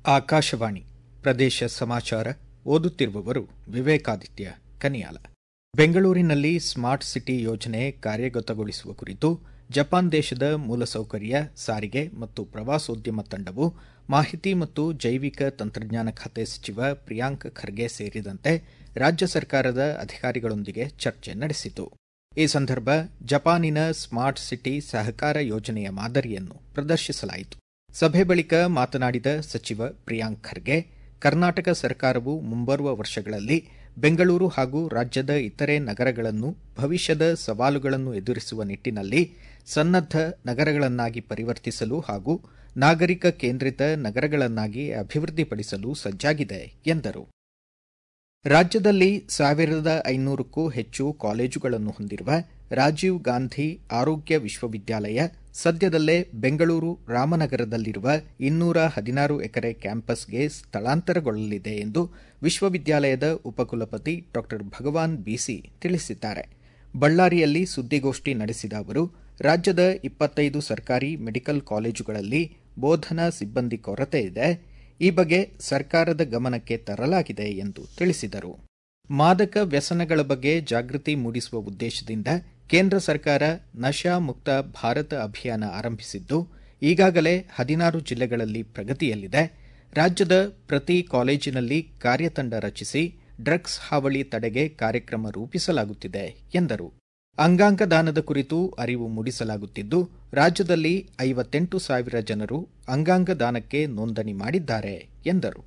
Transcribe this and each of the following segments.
ಆಕಾಶವಾಣಿ ಪ್ರದೇಶ ಸಮಾಚಾರ ಓದುತ್ತಿರುವವರು ವಿವೇಕಾದಿತ್ಯ ಕನಿಯಾಲ ಬೆಂಗಳೂರಿನಲ್ಲಿ ಸ್ಮಾರ್ಟ್ ಸಿಟಿ ಯೋಜನೆ ಕಾರ್ಯಗತಗೊಳಿಸುವ ಕುರಿತು ಜಪಾನ್ ದೇಶದ ಮೂಲಸೌಕರ್ಯ ಸಾರಿಗೆ ಮತ್ತು ಪ್ರವಾಸೋದ್ಯಮ ತಂಡವು ಮಾಹಿತಿ ಮತ್ತು ಜೈವಿಕ ತಂತ್ರಜ್ಞಾನ ಖಾತೆ ಸಚಿವ ಪ್ರಿಯಾಂಕ್ ಖರ್ಗೆ ಸೇರಿದಂತೆ ರಾಜ್ಯ ಸರ್ಕಾರದ ಅಧಿಕಾರಿಗಳೊಂದಿಗೆ ಚರ್ಚೆ ನಡೆಸಿತು ಈ ಸಂದರ್ಭ ಜಪಾನಿನ ಸ್ಮಾರ್ಟ್ ಸಿಟಿ ಸಹಕಾರ ಯೋಜನೆಯ ಮಾದರಿಯನ್ನು ಪ್ರದರ್ಶಿಸಲಾಯಿತು ಸಭೆ ಬಳಿಕ ಮಾತನಾಡಿದ ಸಚಿವ ಪ್ರಿಯಾಂಕ್ ಖರ್ಗೆ ಕರ್ನಾಟಕ ಸರ್ಕಾರವು ಮುಂಬರುವ ವರ್ಷಗಳಲ್ಲಿ ಬೆಂಗಳೂರು ಹಾಗೂ ರಾಜ್ಯದ ಇತರೆ ನಗರಗಳನ್ನು ಭವಿಷ್ಯದ ಸವಾಲುಗಳನ್ನು ಎದುರಿಸುವ ನಿಟ್ಟಿನಲ್ಲಿ ಸನ್ನದ್ದ ನಗರಗಳನ್ನಾಗಿ ಪರಿವರ್ತಿಸಲು ಹಾಗೂ ನಾಗರಿಕ ಕೇಂದ್ರಿತ ನಗರಗಳನ್ನಾಗಿ ಅಭಿವೃದ್ಧಿಪಡಿಸಲು ಸಜ್ಜಾಗಿದೆ ಎಂದರು ರಾಜ್ಯದಲ್ಲಿ ಸಾವಿರದ ಐನೂರಕ್ಕೂ ಹೆಚ್ಚು ಕಾಲೇಜುಗಳನ್ನು ಹೊಂದಿರುವ ರಾಜೀವ್ ಗಾಂಧಿ ಆರೋಗ್ಯ ವಿಶ್ವವಿದ್ಯಾಲಯ ಸದ್ಯದಲ್ಲೇ ಬೆಂಗಳೂರು ರಾಮನಗರದಲ್ಲಿರುವ ಇನ್ನೂರ ಹದಿನಾರು ಎಕರೆ ಕ್ಯಾಂಪಸ್ಗೆ ಸ್ಥಳಾಂತರಗೊಳ್ಳಲಿದೆ ಎಂದು ವಿಶ್ವವಿದ್ಯಾಲಯದ ಉಪಕುಲಪತಿ ಡಾ ಭಗವಾನ್ ಬಿಸಿ ತಿಳಿಸಿದ್ದಾರೆ ಬಳ್ಳಾರಿಯಲ್ಲಿ ಸುದ್ದಿಗೋಷ್ಠಿ ನಡೆಸಿದ ಅವರು ರಾಜ್ಯದ ಇಪ್ಪತ್ತೈದು ಸರ್ಕಾರಿ ಮೆಡಿಕಲ್ ಕಾಲೇಜುಗಳಲ್ಲಿ ಬೋಧನಾ ಸಿಬ್ಬಂದಿ ಕೊರತೆ ಇದೆ ಈ ಬಗ್ಗೆ ಸರ್ಕಾರದ ಗಮನಕ್ಕೆ ತರಲಾಗಿದೆ ಎಂದು ತಿಳಿಸಿದರು ಮಾದಕ ವ್ಯಸನಗಳ ಬಗ್ಗೆ ಜಾಗೃತಿ ಮೂಡಿಸುವ ಉದ್ದೇಶದಿಂದ ಕೇಂದ್ರ ಸರ್ಕಾರ ನಶಾ ಮುಕ್ತ ಭಾರತ ಅಭಿಯಾನ ಆರಂಭಿಸಿದ್ದು ಈಗಾಗಲೇ ಹದಿನಾರು ಜಿಲ್ಲೆಗಳಲ್ಲಿ ಪ್ರಗತಿಯಲ್ಲಿದೆ ರಾಜ್ಯದ ಪ್ರತಿ ಕಾಲೇಜಿನಲ್ಲಿ ಕಾರ್ಯತಂಡ ರಚಿಸಿ ಡ್ರಗ್ಸ್ ಹಾವಳಿ ತಡೆಗೆ ಕಾರ್ಯಕ್ರಮ ರೂಪಿಸಲಾಗುತ್ತಿದೆ ಎಂದರು ಅಂಗಾಂಗ ದಾನದ ಕುರಿತು ಅರಿವು ಮೂಡಿಸಲಾಗುತ್ತಿದ್ದು ರಾಜ್ಯದಲ್ಲಿ ಐವತ್ತೆಂಟು ಸಾವಿರ ಜನರು ಅಂಗಾಂಗ ದಾನಕ್ಕೆ ನೋಂದಣಿ ಮಾಡಿದ್ದಾರೆ ಎಂದರು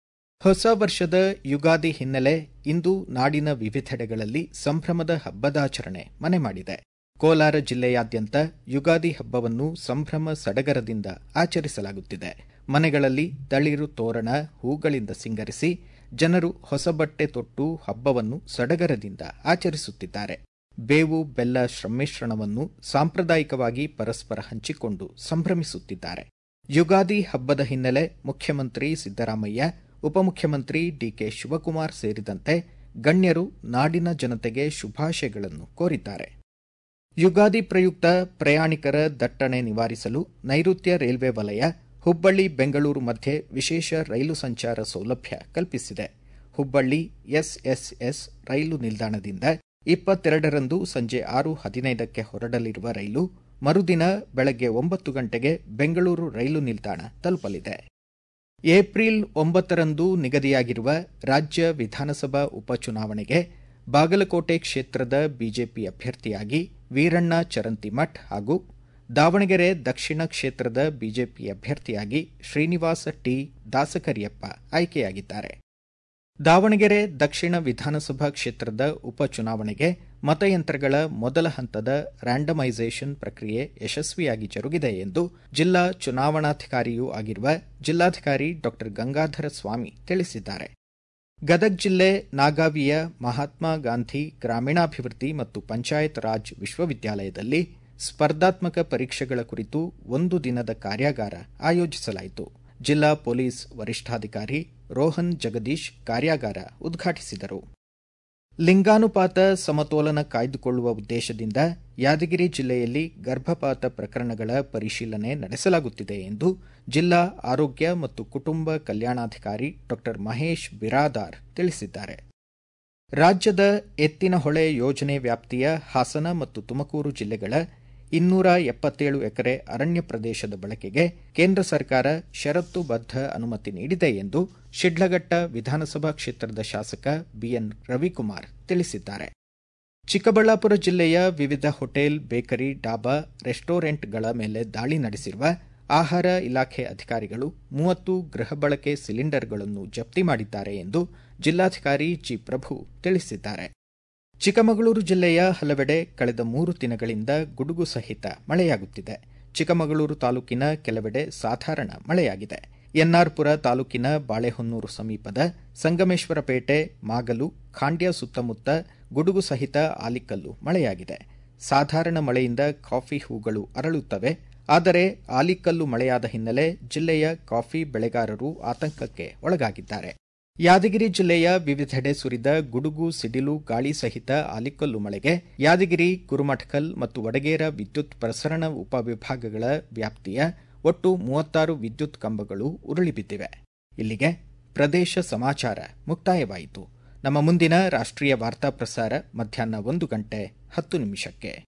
ಹೊಸ ವರ್ಷದ ಯುಗಾದಿ ಹಿನ್ನೆಲೆ ಇಂದು ನಾಡಿನ ವಿವಿಧೆಡೆಗಳಲ್ಲಿ ಸಂಭ್ರಮದ ಹಬ್ಬದಾಚರಣೆ ಮನೆ ಮಾಡಿದೆ ಕೋಲಾರ ಜಿಲ್ಲೆಯಾದ್ಯಂತ ಯುಗಾದಿ ಹಬ್ಬವನ್ನು ಸಂಭ್ರಮ ಸಡಗರದಿಂದ ಆಚರಿಸಲಾಗುತ್ತಿದೆ ಮನೆಗಳಲ್ಲಿ ತಳಿರು ತೋರಣ ಹೂಗಳಿಂದ ಸಿಂಗರಿಸಿ ಜನರು ಹೊಸ ಬಟ್ಟೆ ತೊಟ್ಟು ಹಬ್ಬವನ್ನು ಸಡಗರದಿಂದ ಆಚರಿಸುತ್ತಿದ್ದಾರೆ ಬೇವು ಬೆಲ್ಲ ಶ್ರಮಿಶ್ರಣವನ್ನು ಸಾಂಪ್ರದಾಯಿಕವಾಗಿ ಪರಸ್ಪರ ಹಂಚಿಕೊಂಡು ಸಂಭ್ರಮಿಸುತ್ತಿದ್ದಾರೆ ಯುಗಾದಿ ಹಬ್ಬದ ಹಿನ್ನೆಲೆ ಮುಖ್ಯಮಂತ್ರಿ ಸಿದ್ದರಾಮಯ್ಯ ಉಪಮುಖ್ಯಮಂತ್ರಿ ಡಿಕೆ ಶಿವಕುಮಾರ್ ಸೇರಿದಂತೆ ಗಣ್ಯರು ನಾಡಿನ ಜನತೆಗೆ ಶುಭಾಶಯಗಳನ್ನು ಕೋರಿದ್ದಾರೆ ಯುಗಾದಿ ಪ್ರಯುಕ್ತ ಪ್ರಯಾಣಿಕರ ದಟ್ಟಣೆ ನಿವಾರಿಸಲು ನೈಋತ್ಯ ರೈಲ್ವೆ ವಲಯ ಹುಬ್ಬಳ್ಳಿ ಬೆಂಗಳೂರು ಮಧ್ಯೆ ವಿಶೇಷ ರೈಲು ಸಂಚಾರ ಸೌಲಭ್ಯ ಕಲ್ಪಿಸಿದೆ ಹುಬ್ಬಳ್ಳಿ ಎಸ್ಎಸ್ಎಸ್ ರೈಲು ನಿಲ್ದಾಣದಿಂದ ಇಪ್ಪತ್ತೆರಡರಂದು ಸಂಜೆ ಆರು ಹದಿನೈದಕ್ಕೆ ಹೊರಡಲಿರುವ ರೈಲು ಮರುದಿನ ಬೆಳಗ್ಗೆ ಒಂಬತ್ತು ಗಂಟೆಗೆ ಬೆಂಗಳೂರು ರೈಲು ನಿಲ್ದಾಣ ತಲುಪಲಿದೆ ಏಪ್ರಿಲ್ ಒಂಬತ್ತರಂದು ನಿಗದಿಯಾಗಿರುವ ರಾಜ್ಯ ವಿಧಾನಸಭಾ ಉಪಚುನಾವಣೆಗೆ ಬಾಗಲಕೋಟೆ ಕ್ಷೇತ್ರದ ಬಿಜೆಪಿ ಅಭ್ಯರ್ಥಿಯಾಗಿ ವೀರಣ್ಣ ಚರಂತಿಮಠ್ ಹಾಗೂ ದಾವಣಗೆರೆ ದಕ್ಷಿಣ ಕ್ಷೇತ್ರದ ಬಿಜೆಪಿ ಅಭ್ಯರ್ಥಿಯಾಗಿ ಶ್ರೀನಿವಾಸ ಟಿ ದಾಸಕರಿಯಪ್ಪ ಆಯ್ಕೆಯಾಗಿದ್ದಾರೆ ದಾವಣಗೆರೆ ದಕ್ಷಿಣ ವಿಧಾನಸಭಾ ಕ್ಷೇತ್ರದ ಉಪಚುನಾವಣೆಗೆ ಮತಯಂತ್ರಗಳ ಮೊದಲ ಹಂತದ ರ್ಯಾಂಡಮೈಸೇಷನ್ ಪ್ರಕ್ರಿಯೆ ಯಶಸ್ವಿಯಾಗಿ ಜರುಗಿದೆ ಎಂದು ಜಿಲ್ಲಾ ಚುನಾವಣಾಧಿಕಾರಿಯೂ ಆಗಿರುವ ಜಿಲ್ಲಾಧಿಕಾರಿ ಡಾ ಗಂಗಾಧರ ಸ್ವಾಮಿ ತಿಳಿಸಿದ್ದಾರೆ ಗದಗ ಜಿಲ್ಲೆ ನಾಗಾವಿಯ ಮಹಾತ್ಮ ಗಾಂಧಿ ಗ್ರಾಮೀಣಾಭಿವೃದ್ಧಿ ಮತ್ತು ಪಂಚಾಯತ್ ರಾಜ್ ವಿಶ್ವವಿದ್ಯಾಲಯದಲ್ಲಿ ಸ್ಪರ್ಧಾತ್ಮಕ ಪರೀಕ್ಷೆಗಳ ಕುರಿತು ಒಂದು ದಿನದ ಕಾರ್ಯಾಗಾರ ಆಯೋಜಿಸಲಾಯಿತು ಜಿಲ್ಲಾ ಪೊಲೀಸ್ ವರಿಷ್ಠಾಧಿಕಾರಿ ರೋಹನ್ ಜಗದೀಶ್ ಕಾರ್ಯಾಗಾರ ಉದ್ಘಾಟಿಸಿದರು ಲಿಂಗಾನುಪಾತ ಸಮತೋಲನ ಕಾಯ್ದುಕೊಳ್ಳುವ ಉದ್ದೇಶದಿಂದ ಯಾದಗಿರಿ ಜಿಲ್ಲೆಯಲ್ಲಿ ಗರ್ಭಪಾತ ಪ್ರಕರಣಗಳ ಪರಿಶೀಲನೆ ನಡೆಸಲಾಗುತ್ತಿದೆ ಎಂದು ಜಿಲ್ಲಾ ಆರೋಗ್ಯ ಮತ್ತು ಕುಟುಂಬ ಕಲ್ಯಾಣಾಧಿಕಾರಿ ಡಾ ಮಹೇಶ್ ಬಿರಾದಾರ್ ತಿಳಿಸಿದ್ದಾರೆ ರಾಜ್ಯದ ಎತ್ತಿನಹೊಳೆ ಯೋಜನೆ ವ್ಯಾಪ್ತಿಯ ಹಾಸನ ಮತ್ತು ತುಮಕೂರು ಜಿಲ್ಲೆಗಳ ಇನ್ನೂರ ಎಪ್ಪತ್ತೇಳು ಎಕರೆ ಅರಣ್ಯ ಪ್ರದೇಶದ ಬಳಕೆಗೆ ಕೇಂದ್ರ ಸರ್ಕಾರ ಷರತ್ತುಬದ್ಧ ಅನುಮತಿ ನೀಡಿದೆ ಎಂದು ಶಿಡ್ಲಘಟ್ಟ ವಿಧಾನಸಭಾ ಕ್ಷೇತ್ರದ ಶಾಸಕ ಬಿಎನ್ ರವಿಕುಮಾರ್ ತಿಳಿಸಿದ್ದಾರೆ ಚಿಕ್ಕಬಳ್ಳಾಪುರ ಜಿಲ್ಲೆಯ ವಿವಿಧ ಹೋಟೆಲ್ ಬೇಕರಿ ಡಾಬಾ ರೆಸ್ಟೋರೆಂಟ್ಗಳ ಮೇಲೆ ದಾಳಿ ನಡೆಸಿರುವ ಆಹಾರ ಇಲಾಖೆ ಅಧಿಕಾರಿಗಳು ಮೂವತ್ತು ಗೃಹ ಬಳಕೆ ಸಿಲಿಂಡರ್ಗಳನ್ನು ಜಪ್ತಿ ಮಾಡಿದ್ದಾರೆ ಎಂದು ಜಿಲ್ಲಾಧಿಕಾರಿ ಜಿ ಪ್ರಭು ತಿಳಿಸಿದ್ದಾರೆ ಚಿಕ್ಕಮಗಳೂರು ಜಿಲ್ಲೆಯ ಹಲವೆಡೆ ಕಳೆದ ಮೂರು ದಿನಗಳಿಂದ ಗುಡುಗು ಸಹಿತ ಮಳೆಯಾಗುತ್ತಿದೆ ಚಿಕ್ಕಮಗಳೂರು ತಾಲೂಕಿನ ಕೆಲವೆಡೆ ಸಾಧಾರಣ ಮಳೆಯಾಗಿದೆ ಎನ್ಆರ್ಪುರ ತಾಲೂಕಿನ ಬಾಳೆಹೊನ್ನೂರು ಸಮೀಪದ ಸಂಗಮೇಶ್ವರಪೇಟೆ ಮಾಗಲು ಖಾಂಡ್ಯ ಸುತ್ತಮುತ್ತ ಗುಡುಗು ಸಹಿತ ಆಲಿಕಲ್ಲು ಮಳೆಯಾಗಿದೆ ಸಾಧಾರಣ ಮಳೆಯಿಂದ ಕಾಫಿ ಹೂಗಳು ಅರಳುತ್ತವೆ ಆದರೆ ಆಲಿಕಲ್ಲು ಮಳೆಯಾದ ಹಿನ್ನೆಲೆ ಜಿಲ್ಲೆಯ ಕಾಫಿ ಬೆಳೆಗಾರರು ಆತಂಕಕ್ಕೆ ಒಳಗಾಗಿದ್ದಾರೆ ಯಾದಗಿರಿ ಜಿಲ್ಲೆಯ ವಿವಿಧೆಡೆ ಸುರಿದ ಗುಡುಗು ಸಿಡಿಲು ಗಾಳಿ ಸಹಿತ ಆಲಿಕಲ್ಲು ಮಳೆಗೆ ಯಾದಗಿರಿ ಗುರುಮಠಕಲ್ ಮತ್ತು ವಡಗೇರ ವಿದ್ಯುತ್ ಪ್ರಸರಣ ಉಪವಿಭಾಗಗಳ ವ್ಯಾಪ್ತಿಯ ಒಟ್ಟು ಮೂವತ್ತಾರು ವಿದ್ಯುತ್ ಕಂಬಗಳು ಉರುಳಿಬಿದ್ದಿವೆ ಇಲ್ಲಿಗೆ ಪ್ರದೇಶ ಸಮಾಚಾರ ಮುಕ್ತಾಯವಾಯಿತು ನಮ್ಮ ಮುಂದಿನ ರಾಷ್ಟ್ರೀಯ ವಾರ್ತಾ ಪ್ರಸಾರ ಮಧ್ಯಾಹ್ನ ಒಂದು ಗಂಟೆ ಹತ್ತು ನಿಮಿಷಕ್ಕೆ